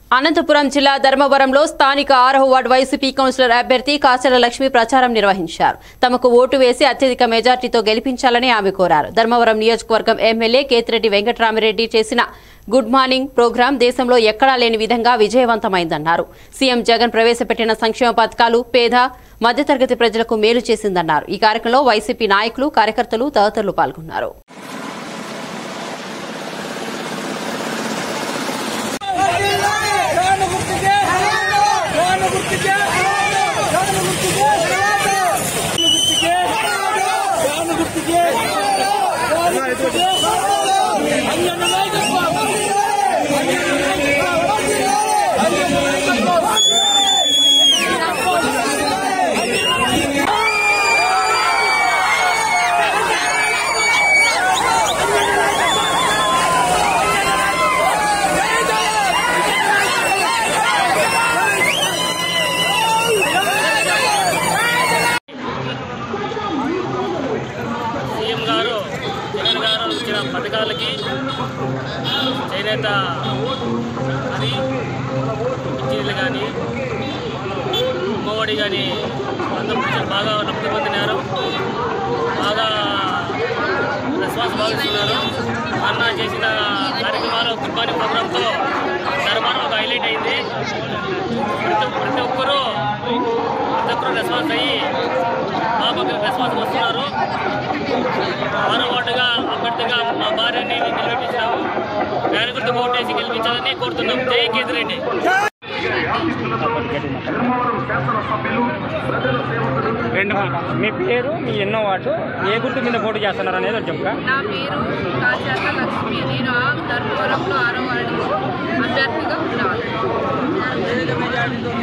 అనంతపురం జిల్లా ధర్మవరంలో స్థానిక ఆరవ వార్డు వైసీపీ కౌన్సిలర్ అభ్యర్థి కాచల లక్ష్మి ప్రచారం నిర్వహించారు తమకు ఓటు వేసి అత్యధిక మెజార్టీతో గెలిపించాలని ఆమె కోరారు ధర్మవరం నియోజకవర్గం ఎమ్మెల్యే కేతిరెడ్డి వెంకటరామిరెడ్డి చేసిన గుడ్ మార్నింగ్ ప్రోగ్రాం దేశంలో ఎక్కడా లేని విధంగా విజయవంతమైందన్నారు సీఎం జగన్ ప్రవేశపెట్టిన సంక్షేమ పథకాలు పేద మధ్యతరగతి ప్రజలకు మేలు చేసిందన్నారు ఈ కార్యక్రమంలో వైసీపీ నాయకులు కార్యకర్తలు తదితరులు పాల్గొన్నారు రాను గుర్తుకే రాను గుర్తుకే రాను గుర్తుకే రాను గుర్తుకే రాను గుర్తుకే రాను గుర్తుకే అన్యన నాయకత్వం అన్యన నాయకత్వం అన్యన నాయకత్వం సీఎం గారు జగన్ గారు ఇచ్చిన పథకాలకి చేనేత అని ఇంజనీర్లు కానీ అమ్మఒడి కానీ అందరూ ప్రజలు బాగా లబ్ధి పొందినారు బాగా రెస్పాన్స్ భావిస్తున్నారు అన్న చేసిన కార్యక్రమాలు గుడ్ మార్నింగ్ ప్రోగ్రాంతో ధర్మానం ఒక హైలైట్ అయింది ప్రతి ప్రతి ఒక్కరూ ప్రతి ఒక్కరూ రెస్పాన్స్ అయ్యి బాగా రెస్పాన్స్ వస్తున్నారు ఆరో వార్డుగా అభ్యర్థిగా మా భార్యని నిలబెట్టించాము వేరే గుర్తు ఓటేసి గెలిపించాలని కోరుతున్నాం జై కేతిరెడ్డి రెండు మీ పేరు మీ ఎన్నో వార్డు ఏ గుర్తు మీద పోటీ చేస్తున్నారు అనేది ఒకటి చెప్పుగా నా పేరు కాచాక లక్ష్మి నేను ఆ ధర్మవరంలో ఆరో వార్డు అభ్యర్థిగా ఉన్నాను